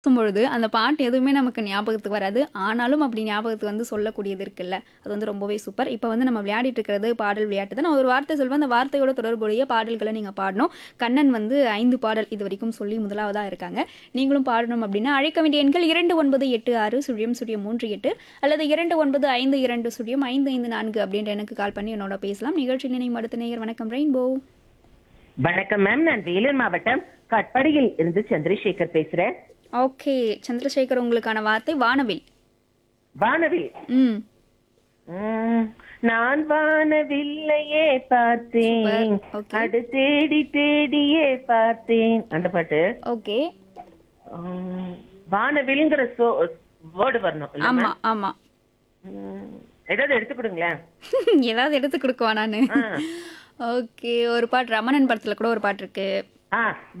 பொழுது அந்த பாட்டு எதுவுமே நமக்கு ஞாபகத்துக்கு வராது. ஆனாலும் அப்படி ஞாபகத்துக்கு வந்து சொல்லக்கூடியது இருக்குல்ல. அது வந்து ரொம்பவே சூப்பர். இப்ப வந்து நம்ம விளையாடிட்டு இருக்கிறது பாடல் விளையாட்டு தான். நான் ஒரு வார்த்தை சொல்வேன். அந்த வார்த்தையோட தொடர்புடைய பாடல்கள நீங்க பாடணும். கண்ணன் வந்து 5 பாடல் இதுவரைக்கும் சொல்லி முதலாவதா இருக்காங்க. நீங்களும் பாடணும் அப்படின்னா அழைக்க வேண்டிய எண்கள் 2986 அல்லது 2952 அப்படின்ற எண்ணுக்கு கால் பண்ணி என்னோட பேசலாம். நிகழ்ச்சி நினைவு அடுத்த நேயர் வணக்கம் ரெயின்போ. வணக்கம் மேம் நான் வேலூர் மாவட்டம் கட்படியில் இருந்து சந்திரசேகர் பேசுறேன் ஓகே. சந்திரசேகர் உங்களுக்கான வார்த்தை வானவில். வானவில் ம். உம், நான் வானவில்லையே பார்த்தேன் சூப்பர். ஓகே. அது தேடி தேடியே பார்த்தேன் அந்த பாட்டு ஓகே. உம், வானவில்ங்கிற வேர்டு வரணும் இல்ல ஆமா, ma'am? ஆமா. உம், ஏதாவது எடுத்து கொடுங்களேன் ஏதாவது எடுத்து குடுக்கவா நானு? ஆ. ஓகே. ஒரு பாட்டு ரமணன் படத்துல கூட ஒரு பாட்டு இருக்கு. ஆ